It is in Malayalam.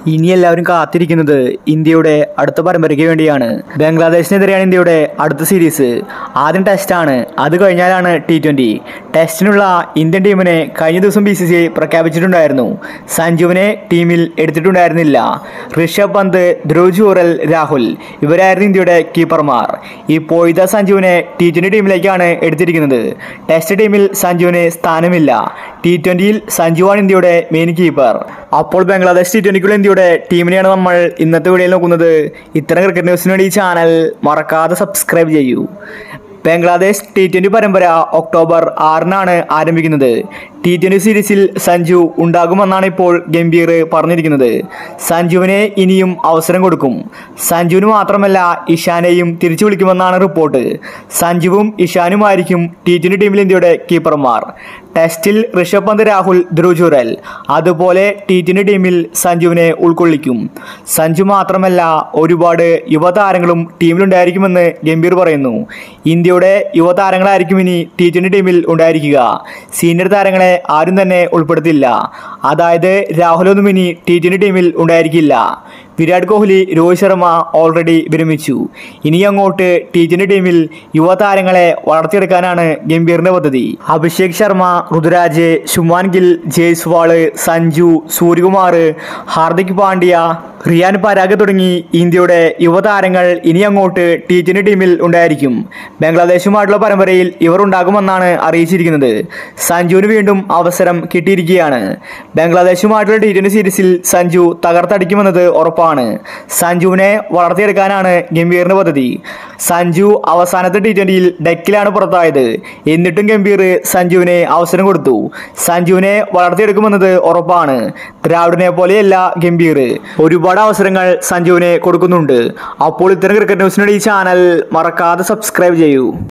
ഇനി എല്ലാവരും കാത്തിരിക്കുന്നത് ഇന്ത്യയുടെ അടുത്ത പരമ്പരയ്ക്ക് വേണ്ടിയാണ് ബംഗ്ലാദേശിനെതിരെയാണ് ഇന്ത്യയുടെ അടുത്ത സീരീസ് ആദ്യം ടെസ്റ്റാണ് അത് കഴിഞ്ഞാലാണ് ടി ട്വൻ്റി ടെസ്റ്റിനുള്ള ഇന്ത്യൻ ടീമിനെ കഴിഞ്ഞ ദിവസം ബി സി സി ഐ പ്രഖ്യാപിച്ചിട്ടുണ്ടായിരുന്നു സഞ്ജുവിനെ ടീമിൽ എടുത്തിട്ടുണ്ടായിരുന്നില്ല ഋഷഭ് പന്ത് ധ്രുവ് ജൂറൽ രാഹുൽ ഇവരായിരുന്നു ഇന്ത്യയുടെ കീപ്പർമാർ ഇപ്പോൾ ഇതാ സഞ്ജുവിനെ ടി ട്വൻ്റി ടീമിലേക്കാണ് എടുത്തിരിക്കുന്നത് ടെസ്റ്റ് ടീമിൽ സഞ്ജുവിന് സ്ഥാനമില്ല ടി ട്വൻ്റിയിൽ സഞ്ജുവാണ് ഇന്ത്യയുടെ മെയിൻ കീപ്പർ അപ്പോൾ ബംഗ്ലാദേശ് ടി ട്വൻ്റിക്കുള്ള ഇന്ത്യയുടെ ടീമിനെയാണ് നമ്മൾ ഇന്നത്തെ വീഡിയോയിൽ നോക്കുന്നത് ഇത്തരം ക്രിക്കറ്റ് ന്യൂസിന് വേണ്ടി ഈ ചാനൽ മറക്കാതെ സബ്സ്ക്രൈബ് ചെയ്യൂ ബംഗ്ലാദേശ് ടി ട്വൻ്റി പരമ്പര ഒക്ടോബർ ആറിനാണ് ആരംഭിക്കുന്നത് ടി ട്വൻ്റി സീരീസിൽ സഞ്ജു ഉണ്ടാകുമെന്നാണ് ഇപ്പോൾ ഗംഭീർ പറഞ്ഞിരിക്കുന്നത് സഞ്ജുവിനെ ഇനിയും അവസരം കൊടുക്കും സഞ്ജുവിന് മാത്രമല്ല ഇഷാനെയും തിരിച്ചു വിളിക്കുമെന്നാണ് റിപ്പോർട്ട് സഞ്ജുവും ഇഷാനുമായിരിക്കും ടി ട്വൻ്റി ടീമിൽ ഇന്ത്യയുടെ കീപ്പർമാർ ടെസ്റ്റിൽ ഋഷഭ് പന്ത് രാഹുൽ ധ്രുവ് ജുറൽ അതുപോലെ ടി ട്വൻ്റി ടീമിൽ സഞ്ജുവിനെ ഉൾക്കൊള്ളിക്കും സഞ്ജു മാത്രമല്ല ഒരുപാട് യുവതാരങ്ങളും ടീമിലുണ്ടായിരിക്കുമെന്ന് ഗംഭീർ പറയുന്നു ഇന്ത്യയുടെ യുവതാരങ്ങളായിരിക്കും ഇനി ടി ട്വൻ്റി ടീമിൽ ഉണ്ടായിരിക്കുക സീനിയർ താരങ്ങളെ ആരും തന്നെ ഉൾപ്പെടുത്തില്ല അതായത് രാഹുലൊന്നും ഇനി ടി ട്വൻ്റി ടീമിൽ ഉണ്ടായിരിക്കില്ല വിരാട് കോഹ്ലി രോഹിത് ശർമ്മ ഓൾറെഡി വിരമിച്ചു ഇനി അങ്ങോട്ട് ടി ട്വൻ്റി ടീമിൽ യുവതാരങ്ങളെ വളർത്തിയെടുക്കാനാണ് ഗംഭീറിന്റെ പദ്ധതി അഭിഷേക് ശർമ്മ ഋതുരാജ് ശുമാൻ ഗിൽ ജയ്സ്വാള് സഞ്ജു സൂര്യകുമാർ ഹാർദിക് പാണ്ഡ്യ റിയാൻ പരാഗ് തുടങ്ങി ഇന്ത്യയുടെ യുവതാരങ്ങൾ ഇനി അങ്ങോട്ട് ടി ട്വൻ്റി ടീമിൽ ഉണ്ടായിരിക്കും ബംഗ്ലാദേശുമായിട്ടുള്ള പരമ്പരയിൽ ഇവർ ഉണ്ടാകുമെന്നാണ് അറിയിച്ചിരിക്കുന്നത് സഞ്ജുവിന് വീണ്ടും അവസരം കിട്ടിയിരിക്കുകയാണ് ബംഗ്ലാദേശുമായിട്ടുള്ള ടി ട്വൻ്റി സീരീസിൽ സഞ്ജു തകർത്തടിക്കുമെന്നത് ഉറപ്പാണ് സഞ്ജുവിനെ വളർത്തിയെടുക്കാനാണ് ഗംഭീറിന്റെ പദ്ധതി സഞ്ജു അവസാനത്തെ ടി ട്വൻ്റിയിൽ ഡെക്കിലാണ് പുറത്തായത് എന്നിട്ടും ഗംഭീർ സഞ്ജുവിനെ അവസരം കൊടുത്തു സഞ്ജുവിനെ വളർത്തിയെടുക്കുമെന്നത് ഉറപ്പാണ് ദ്രാവിഡിനെ പോലെയല്ല ഗംഭീർ ഒരുപാട് അവസരങ്ങൾ സഞ്ജുവിനെ കൊടുക്കുന്നുണ്ട് അപ്പോൾ ഇത്തരം ക്രിക്കറ്റ് ന്യൂസിനുവേണ്ടി ഈ ചാനൽ മറക്കാതെ സബ്സ്ക്രൈബ് ചെയ്യൂ